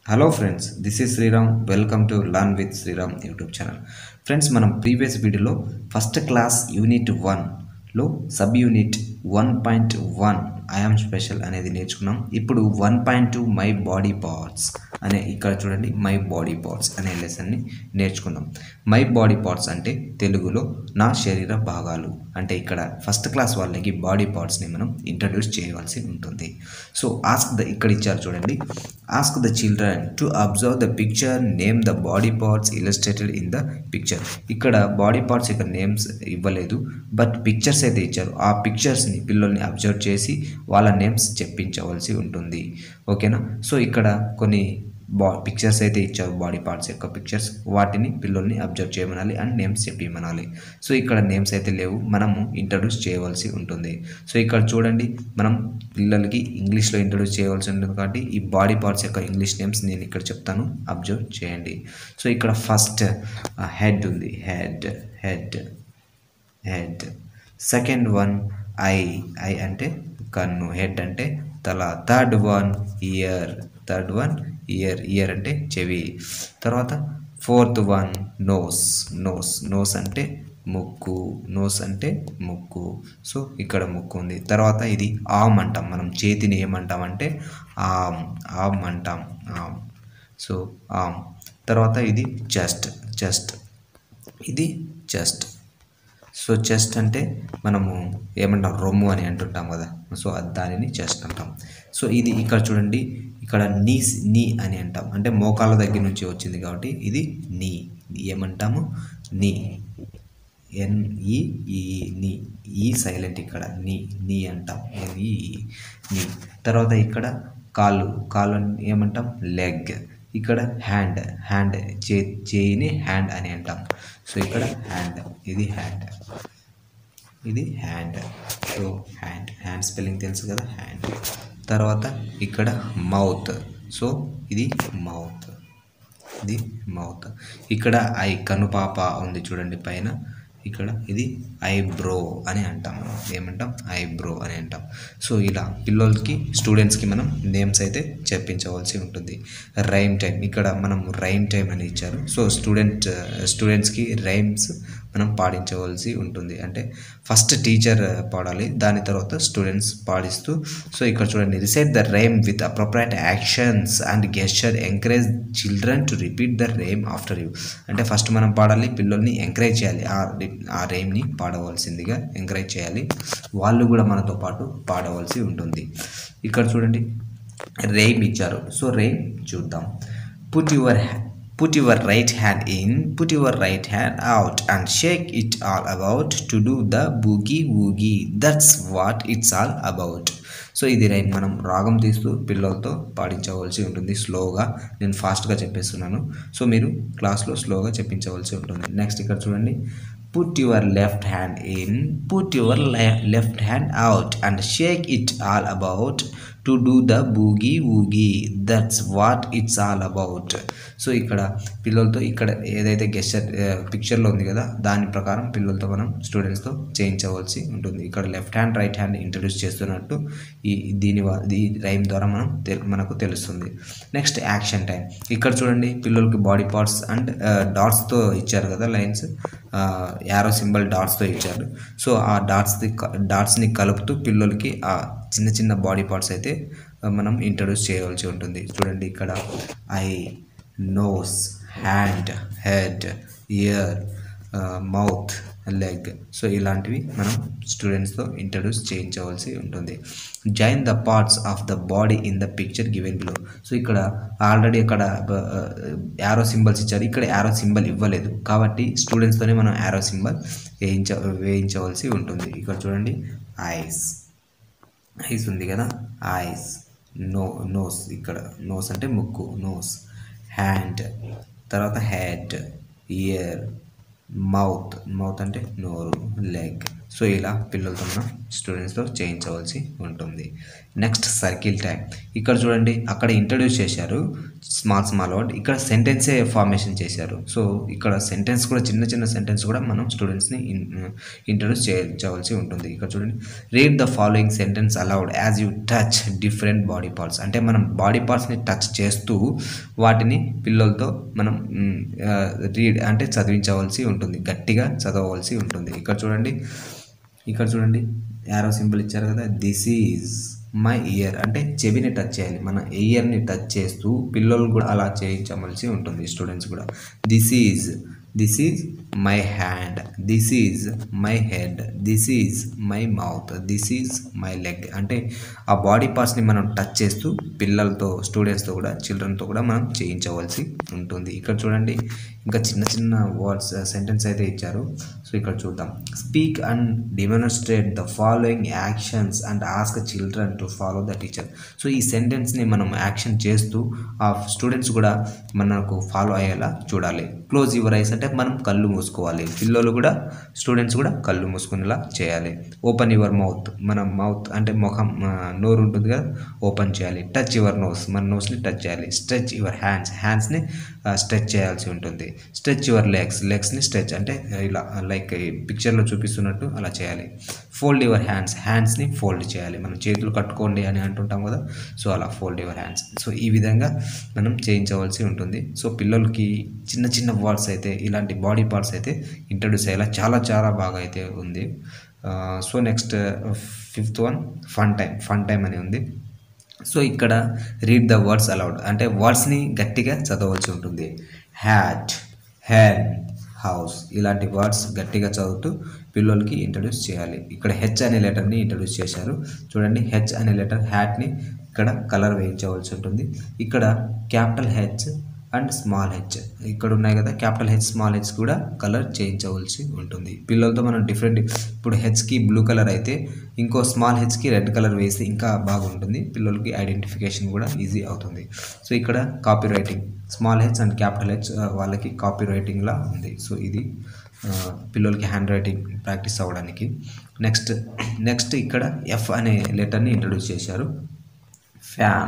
hello friends this is Sriram welcome to learn with Sriram YouTube channel friends మనం previous వీడియోలో first class unit వన్లో sub unit one point one I am special అనేది నేర్చుకున్నాం ఇప్పుడు one point two my body parts అనే ఇక్కడ చూడండి my body parts అనే లెసన్ని నేర్చుకుందాం మై బాడీ పార్ట్స్ అంటే తెలుగులో నా శరీర భాగాలు అంటే ఇక్కడ ఫస్ట్ క్లాస్ వాళ్ళకి బాడీ పార్ట్స్ని మనం ఇంట్రడ్యూస్ చేయవలసి ఉంటుంది సో ఆస్క్ ద ఇక్కడ ఇచ్చారు చూడండి ask the children to observe the picture name the body parts illustrated in the picture ఇక్కడ బాడీ పార్ట్స్ ఇక్కడ నేమ్స్ ఇవ్వలేదు బట్ పిక్చర్స్ అయితే ఇచ్చారు ఆ పిక్చర్స్ని పిల్లల్ని అబ్జర్వ్ చేసి వాళ్ళ నేమ్స్ చెప్పించవలసి ఉంటుంది ఓకేనా సో ఇక్కడ కొన్ని బా పిక్చర్స్ అయితే ఇచ్చారు బాడీ పార్ట్స్ యొక్క పిక్చర్స్ వాటిని పిల్లల్ని అబ్జర్వ్ చేయమనాలి అండ్ నేమ్స్ చెప్పమనాలి సో ఇక్కడ నేమ్స్ అయితే లేవు మనము ఇంట్రడ్యూస్ చేయవలసి ఉంటుంది సో ఇక్కడ చూడండి మనం పిల్లలకి ఇంగ్లీష్లో ఇంట్రడ్యూస్ చేయవలసి ఉంటుంది కాబట్టి ఈ బాడీ పార్ట్స్ యొక్క ఇంగ్లీష్ నేమ్స్ నేను ఇక్కడ చెప్తాను అబ్జర్వ్ చేయండి సో ఇక్కడ ఫస్ట్ హెడ్ ఉంది head head head second one I I అంటే కన్ను హెడ్ అంటే తల third one ear third one ear ear అంటే చెవి తర్వాత fourth one nose nose nose అంటే ముక్కు నోస్ అంటే ముక్కు సో ఇక్కడ ముక్కు ఉంది తర్వాత ఇది ఆమ్ అంటాం మనం చేతిని ఏమంటాం అంటే ఆమ్ ఆమ్ అంటాం ఆమ్ సో ఆమ్ తర్వాత ఇది చెస్ట్ చెస్ట్ ఇది చెస్ట్ సో చెస్ట్ అంటే మనము ఏమంటాం రొమ్ము అని అంటుంటాం కదా సో అది దానిని చెస్ట్ అంటాం సో ఇది ఇక్కడ చూడండి ఇక్కడ నీ నీ అని అంటాం అంటే మోకాల దగ్గర నుంచి వచ్చింది కాబట్టి ఇది నీ ఏమంటాము నీ ఎన్ఈ ఈ నీ ఈ సైలెంట్ ఇక్కడ నీ నీ అంటాం ఎన్ఈ నీ తర్వాత ఇక్కడ కాళ్ళు కాళ్ళు ఏమంటాం లెగ్ ఇక్కడ హ్యాండ్ హ్యాండ్ చే చేయిని హ్యాండ్ అని అంటాం సో ఇక్కడ హ్యాండ్ ఇది హ్యాండ్ ఇది hand so hand hand spelling తెలుసు కదా హ్యాండ్ తర్వాత ఇక్కడ మౌత్ సో ఇది మౌత్ ఇది మౌత్ ఇక్కడ ఐ కనుపాప ఉంది చూడండి పైన ఇక్కడ ఇది ఐబ్రో అని అంటాం మనం ఏమంటాం ఐబ్రో అని అంటాం సో ఇలా పిల్లలకి స్టూడెంట్స్కి మనం నేమ్స్ అయితే చెప్పించవలసి ఉంటుంది రైమ్ టైం ఇక్కడ మనం రైమ్ టైం అని ఇచ్చారు సో స్టూడెంట్ స్టూడెంట్స్కి రైమ్స్ మనం పాడించవలసి ఉంటుంది అంటే ఫస్ట్ టీచర్ పాడాలి దాని తర్వాత స్టూడెంట్స్ పాడిస్తూ సో ఇక్కడ చూడండి recite the rhyme with appropriate actions and gesture encourage children to repeat the rhyme after you అంటే ఫస్ట్ మనం పాడాలి పిల్లల్ని ఎంకరేజ్ చేయాలి ఆ ఆ రైమ్ని పాడవలసిందిగా ఎంకరేజ్ చేయాలి వాళ్ళు కూడా మనతో పాటు పాడవలసి ఉంటుంది ఇక్కడ చూడండి రైమ్ ఇచ్చారు సో రైమ్ చూద్దాం put your put your right hand in put your right hand out and shake it all about to do the boogie woogie that's what it's all about so ఇది రైన్ మనం రాగం తీస్తూ పిల్లలతో పాడించవలసి ఉంటుంది స్లోగా నేను ఫాస్ట్గా చెప్పేస్తున్నాను సో మీరు క్లాస్లో స్లోగా చెప్పించవలసి ఉంటుంది నెక్స్ట్ ఇక్కడ చూడండి put your left hand in put your left hand out and shake it all about to do the boogie woogie that's what it's all about so ఇక్కడ పిల్లలతో ఇక్కడ ఏదైతే గెస్చర్ పిక్చర్లో ఉంది కదా దాని ప్రకారం పిల్లలతో మనం స్టూడెంట్స్తో చేయించవలసి ఉంటుంది ఇక్కడ left hand right hand introduce చేస్తున్నట్టు ఈ దీని ఈ రైమ్ ద్వారా మనం మనకు తెలుస్తుంది నెక్స్ట్ యాక్షన్ టైం ఇక్కడ చూడండి పిల్లలకి బాడీ పార్ట్స్ అండ్ డాట్స్తో ఇచ్చారు కదా లైన్స్ యారో సింబల్ డాట్స్తో ఇచ్చారు సో ఆ డాట్స్ది డాట్స్ని కలుపుతూ పిల్లలకి ఆ చిన్న చిన్న బాడీ పార్ట్స్ అయితే మనం ఇంట్రడ్యూస్ చేయవలసి ఉంటుంది చూడండి ఇక్కడ eye nose hand head ear mouth leg so ఇలాంటివి మనం స్టూడెంట్స్తో ఇంట్రడ్యూస్ చేయించవలసి ఉంటుంది join the parts of the body in the picture given below so ఇక్కడ ఆల్రెడీ అక్కడ యారో సింబల్స్ ఇచ్చారు ఇక్కడ యారో సింబల్ ఇవ్వలేదు కాబట్టి స్టూడెంట్స్తోనే మనం యారో సింబల్ వేయించ వేయించవలసి ఉంటుంది ఇక్కడ చూడండి ఐస్ ఐస్ ఉంది కదా ఐస్ నో నోస్ ఇక్కడ నోస్ అంటే ముక్కు నోస్ హ్యాండ్ తర్వాత హెడ్ ఇయర్ మౌత్ మౌత్ అంటే నోరు లెగ్ సో ఇలా పిల్లలతో మనం స్టూడెంట్స్తో చేయించవలసి ఉంటుంది నెక్స్ట్ సర్కిల్ టైం ఇక్కడ చూడండి అక్కడ ఇంట్రడ్యూస్ చేశారు స్మాల్ స్మాల్ వర్డ్ ఇక్కడ సెంటెన్సే ఫార్మేషన్ చేశారు సో ఇక్కడ సెంటెన్స్ కూడా చిన్న చిన్న సెంటెన్స్ కూడా మనం స్టూడెంట్స్ని ఇంట్రడ్యూస్ చేయవలసి ఉంటుంది ఇక్కడ చూడండి read the following sentence aloud as you touch different body parts అంటే మనం బాడీ పార్ట్స్ని టచ్ చేస్తూ వాటిని పిల్లలతో మనం రీడ్ అంటే చదివించవలసి ఉంటుంది గట్టిగా చదవవలసి ఉంటుంది ఇక్కడ చూడండి ఇక్కడ చూడండి యారో సింబల్ ఇచ్చారు కదా దిస్ ఈజ్ మై ఇయర్ అంటే చెవిని టచ్ చేయాలి మన ఇయర్ని టచ్ చేస్తూ పిల్లలు కూడా అలా చేయించవలసి ఉంటుంది స్టూడెంట్స్ కూడా this is this is my hand this is my head this is my mouth this is my leg అంటే ఆ బాడీ పార్ట్స్ని మనం టచ్ చేస్తూ పిల్లలతో స్టూడెంట్స్తో కూడా చిల్డ్రన్తో కూడా మనం చేయించవలసి ఉంటుంది ఇక్కడ చూడండి ఇంకా చిన్న చిన్న వర్డ్స్ సెంటెన్స్ అయితే ఇచ్చారు సో ఇక్కడ చూద్దాం speak and demonstrate the following actions and ask children to follow the teacher so ఈ సెంటెన్స్ని మనం యాక్షన్ చేస్తూ ఆ స్టూడెంట్స్ కూడా మనకు ఫాలో అయ్యేలా చూడాలి క్లోజ్ యువర్ ఐస్ అంటే మనం కళ్ళు మూసుకోవాలి పిల్లలు కూడా స్టూడెంట్స్ కూడా కళ్ళు మూసుకునేలా చేయాలి ఓపెన్ యువర్ మౌత్ మన మౌత్ అంటే ముఖం ఆ, నోరు ఉంటుంది కదా ఓపెన్ చేయాలి టచ్ యువర్ నోస్ మన నోస్ని టచ్ చేయాలి స్ట్రెచ్ యువర్ హ్యాండ్స్ హ్యాండ్స్ని స్ట్రెచ్ చేయాల్సి ఉంటుంది స్ట్రెచ్ యువర్ లెగ్స్ లెగ్స్ని స్ట్రెచ్ అంటే ఇలా లైక్ ఈ పిక్చర్లో చూపిస్తున్నట్టు అలా చేయాలి ఫోల్డ్ యువర్ హ్యాండ్స్ హ్యాండ్స్ని ఫోల్డ్ చేయాలి మనం చేతులు కట్టుకోండి అని అంటుంటాం కదా సో అలా ఫోల్డ్ యువర్ హ్యాండ్స్ సో ఈ విధంగా మనం చేయించవలసి ఉంటుంది సో పిల్లలకి చిన్న చిన్న వర్డ్స్ అయితే ఇలాంటి బాడీ పార్ట్స్ అయితే ఇంట్రడ్యూస్ అయ్యేలా చాలా చాలా బాగా అయితే ఉంది so next fifth one fun time fun time అని ఉంది సో ఇక్కడ రీడ్ ద వర్డ్స్ అలౌడ్ అంటే వర్డ్స్ని గట్టిగా చదవలసి ఉంటుంది హ్యాట్ హ్యాన్ హౌస్ ఇలాంటి వర్డ్స్ గట్టిగా చదువుతూ పిల్లలకి ఇంట్రడ్యూస్ చేయాలి ఇక్కడ హెచ్ అనే లెటర్ని ఇంట్రడ్యూస్ చేశారు చూడండి హెచ్ అనే లెటర్ హ్యాట్ని ఇక్కడ కలర్ వేయించవలసి ఉంటుంది ఇక్కడ capital H and small H ఇక్కడ ఉన్నాయి కదా క్యాపిటల్ హెచ్ స్మాల్ హెచ్ కూడా కలర్ చేయించవలసి ఉంటుంది పిల్లలతో మనం డిఫరెంట్ ఇప్పుడు హెచ్కి బ్లూ కలర్ అయితే ఇంకో స్మాల్ హెచ్కి రెడ్ కలర్ వేస్తే ఇంకా బాగుంటుంది పిల్లలకి ఐడెంటిఫికేషన్ కూడా ఈజీ అవుతుంది సో ఇక్కడ copy writing small H and capital H వాళ్ళకి కాపీ రైటింగ్లా ఉంది సో ఇది ఆ, పిల్లలకి హ్యాండ్ రైటింగ్ ప్రాక్టీస్ అవ్వడానికి నెక్స్ట్ నెక్స్ట్ ఇక్కడ ఎఫ్ అనే లెటర్ని ఇంట్రడ్యూస్ చేశారు ఫ్యాన్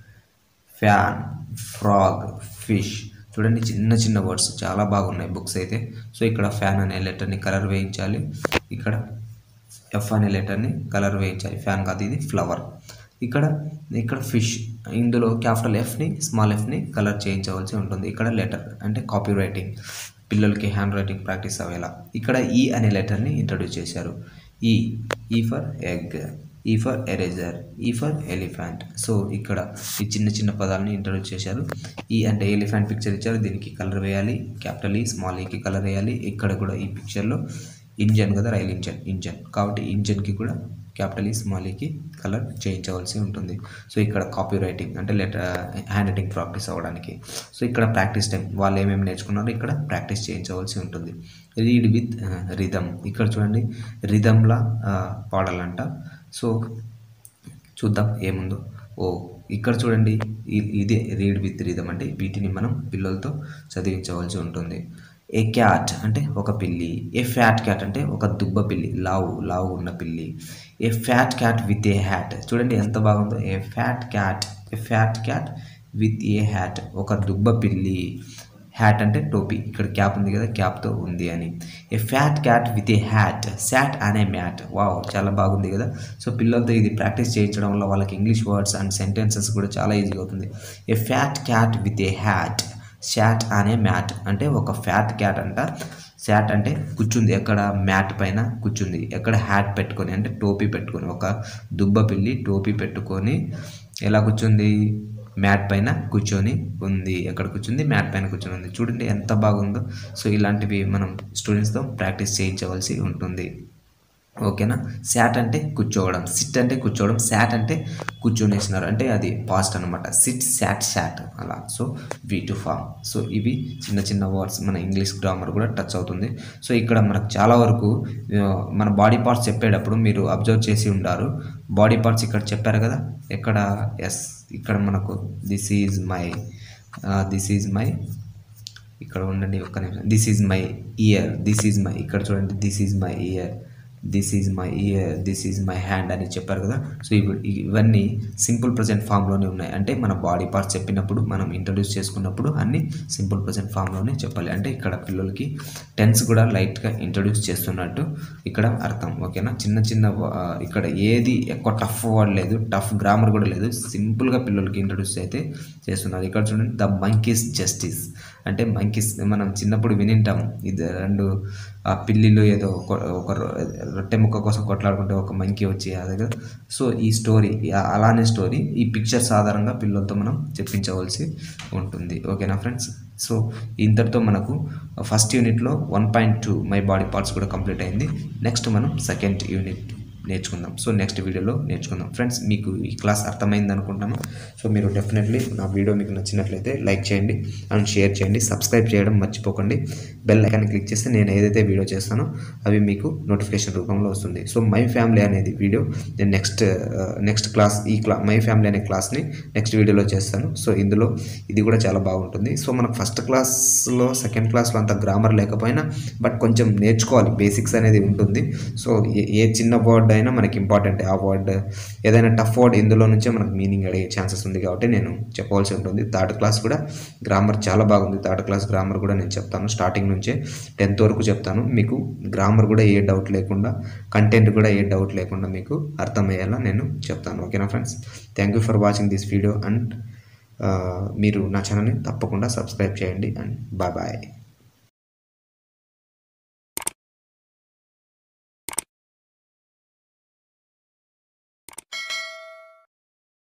ఫ్యాన్ ఫ్రాగ్ ఫిష్ చూడండి చిన్న చిన్న వర్డ్స్ చాలా బాగున్నాయి బుక్స్ అయితే సో ఇక్కడ ఫ్యాన్ అనే లెటర్ని కలర్ వేయించాలి ఇక్కడ ఎఫ్ అనే లెటర్ని కలర్ వేయించాలి ఫ్యాన్ కాదు ఇది ఫ్లవర్ ఇక్కడ ఇక్కడ ఫిష్ ఇందులో క్యాపిటల్ ఎఫ్ని స్మాల్ ఎఫ్ని కలర్ చేయించవలసి ఉంటుంది ఇక్కడ లెటర్ అంటే కాపీ రైటింగ్ పిల్లలకి హ్యాండ్ రైటింగ్ ప్రాక్టీస్ అవ్వేలా ఇక్కడ ఈ అనే లెటర్ని ఇంట్రడ్యూస్ చేశారు E E for egg E for eraser E for elephant so ఇక్కడ ఈ చిన్న చిన్న పదాలని ఇంట్రడ్యూస్ చేశారు ఈ అంటే ఎలిఫెంట్ పిక్చర్ ఇచ్చారు దీనికి కలర్ వేయాలి క్యాపిటల్ ఈ స్మాల్ ఈకి కలర్ వేయాలి ఇక్కడ కూడా ఈ పిక్చర్లో ఇంజన్ కదా రైల్ ఇంజన్ ఇంజన్ కాబట్టి ఇంజన్కి కూడా క్యాపిటల్ ఈ స్మాల్ ఈకి కలర్ చేయించవలసి ఉంటుంది సో ఇక్కడ కాపీ రైటింగ్ అంటే లెటర్ హ్యాండ్ రైటింగ్ ప్రాక్టీస్ అవ్వడానికి సో ఇక్కడ ప్రాక్టీస్ టైం వాళ్ళు ఏమేమి నేర్చుకున్నారో ఇక్కడ ప్రాక్టీస్ చేయించవలసి ఉంటుంది రీడ్ విత్ రిధమ్ ఇక్కడ చూడండి రిధమ్లా పాడాలంట సో చూద్దాం ఏముందో ఓ ఇక్కడ చూడండి ఇ- ఇదే రీడ్ విత్ రిధమ్ అంటే వీటిని మనం పిల్లలతో చదివించవలసి ఉంటుంది ఏ క్యాట్ అంటే ఒక పిల్లి ఏ ఫ్యాట్ క్యాట్ అంటే ఒక దుబ్బ పిల్లి లావు లావు ఉన్న పిల్లి a fat cat with a hat చూడండి ఎంత బాగుందో a fat cat a fat cat with a hat ఒక దుబ్బ పిల్లి హ్యాట్ అంటే టోపీ ఇక్కడ క్యాప్ ఉంది కదా క్యాప్తో ఉంది అని a fat cat with a hat sat అనే మ్యాట్ వావ్ చాలా బాగుంది కదా సో పిల్లలతో ఇది ప్రాక్టీస్ చేయించడం వల్ల వాళ్ళకి ఇంగ్లీష్ వర్డ్స్ అండ్ సెంటెన్సెస్ కూడా చాలా ఈజీగా అవుతుంది a fat cat with a hat sat అనే మ్యాట్ అంటే ఒక ఫ్యాట్ క్యాట్ అంట శాట్ అంటే కూర్చుంది ఎక్కడ మ్యాట్ పైన కూర్చుంది ఎక్కడ హ్యాట్ పెట్టుకొని అంటే టోపీ పెట్టుకొని ఒక దుబ్బ పిల్లి టోపీ పెట్టుకొని ఎలా కూర్చుంది మ్యాట్ పైన కూర్చొని ఉంది ఎక్కడ కూర్చుంది మ్యాట్ పైన కూర్చొని ఉంది చూడండి ఎంత బాగుందో సో ఇలాంటివి మనం స్టూడెంట్స్తో ప్రాక్టీస్ చేయించవలసి ఉంటుంది ఓకేనా శాట్ అంటే కూర్చోవడం సిట్ అంటే కూర్చోవడం శాట్ అంటే కూర్చొనేసినారు అంటే అది పాస్ట్ అనమాట సిట్ శాట్ శాట్ అలా so V two form so ఇవి చిన్న చిన్న వర్డ్స్ మన ఇంగ్లీష్ గ్రామర్ కూడా టచ్ అవుతుంది సో ఇక్కడ మనకు చాలా వరకు ఆ, మన బాడీ పార్ట్స్ చెప్పేటప్పుడు మీరు అబ్జర్వ్ చేసి ఉంటారు బాడీ పార్ట్స్ ఇక్కడ చెప్పారు కదా ఎక్కడ ఎస్ ఇక్కడ మనకు this is my this is my ఇక్కడ ఉండండి ఒక్క నిమిషం this is my ear this is my ఇక్కడ చూడండి this is my ear this is my ear this is my hand అని చెప్పారు కదా సో ఇవి ఇవన్నీ సింపుల్ ప్రజెంట్ ఫామ్లోనే ఉన్నాయి అంటే మన బాడీ పార్ట్స్ చెప్పినప్పుడు మనం ఇంట్రడ్యూస్ చేసుకున్నప్పుడు అన్ని సింపుల్ ప్రజెంట్ ఫామ్లోనే చెప్పాలి అంటే ఇక్కడ పిల్లలకి టెన్స్ కూడా లైట్గా ఇంట్రడ్యూస్ చేస్తున్నట్టు ఇక్కడ అర్థం ఓకేనా చిన్న చిన్న ఆ, ఇక్కడ ఏది ఎక్కువ టఫ్ వర్డ్ లేదు టఫ్ గ్రామర్ కూడా లేదు సింపుల్గా పిల్లలకి ఇంట్రడ్యూస్ అయితే చేస్తున్నారు ఇక్కడ చూడండి ద మంకీస్ జస్టిస్ అంటే మంకీస్ మనం చిన్నప్పుడు వినింటాం ఇది రెండు ఆ పిల్లిలు ఏదో ఒక ఒక రొ- రొట్టె ముక్క కోసం కొట్లాడుకుంటే ఒక మంకీ వచ్చి అది కదా సో ఈ స్టోరీ ఆ- అలానే స్టోరీ ఈ పిక్చర్స్ ఆధారంగా పిల్లలతో మనం చెప్పించవలసి ఉంటుంది ఓకేనా ఫ్రెండ్స్ సో ఇంతటితో మనకు ఫస్ట్ యూనిట్లో one point two my body parts కూడా కంప్లీట్ అయింది నెక్స్ట్ మనం సెకండ్ యూనిట్ నేర్చుకుందాం సో నెక్స్ట్ వీడియోలో నేర్చుకుందాం ఫ్రెండ్స్ మీకు ఈ క్లాస్ అర్థమైంది అనుకుంటాను సో మీరు డెఫినెట్లీ నా వీడియో మీకు నచ్చినట్లయితే లైక్ చేయండి అండ్ షేర్ చేయండి సబ్స్క్రైబ్ చేయడం మర్చిపోకండి బెల్ ఐకాన్ క్లిక్ చేస్తే నేను ఏదైతే వీడియో చేస్తానో అవి మీకు నోటిఫికేషన్ రూపంలో వస్తుంది సో మై ఫ్యామిలీ అనేది వీడియో నేను నెక్స్ట్ నెక్స్ట్ క్లాస్ ఈ క్లా మై ఫ్యామిలీ అనే క్లాస్ని నెక్స్ట్ వీడియోలో చేస్తాను సో ఇందులో ఇది కూడా చాలా బాగుంటుంది సో మనకు ఫస్ట్ క్లాస్లో సెకండ్ క్లాస్లో అంత గ్రామర్ లేకపోయినా బట్ కొంచెం నేర్చుకోవాలి బేసిక్స్ అనేది ఉంటుంది సో ఏ- ఏ చిన్న వర్డ్ అయినా మనకి ఇంపార్టెంట్ ఆ వర్డ్ ఏదైనా టఫ్ వర్డ్ ఇందులో నుంచే మనకు మీనింగ్ అడిగే ఛాన్సెస్ ఉంది కాబట్టి నేను చెప్పవలసి ఉంటుంది థర్డ్ క్లాస్ కూడా గ్రామర్ చాలా బాగుంది థర్డ్ క్లాస్ గ్రామర్ కూడా నేను చెప్తాను స్టార్టింగ్ నుంచే టెన్త్ వరకు చెప్తాను మీకు గ్రామర్ కూడా ఏ డౌట్ లేకుండా కంటెంట్ కూడా ఏ డౌట్ లేకుండా మీకు అర్థమయ్యేలా నేను చెప్తాను ఓకేనా friends thank you for watching this video and మీరు నా ఛానల్ని తప్పకుండా సబ్స్క్రైబ్ చేయండి అండ్ బాయ్ బాయ్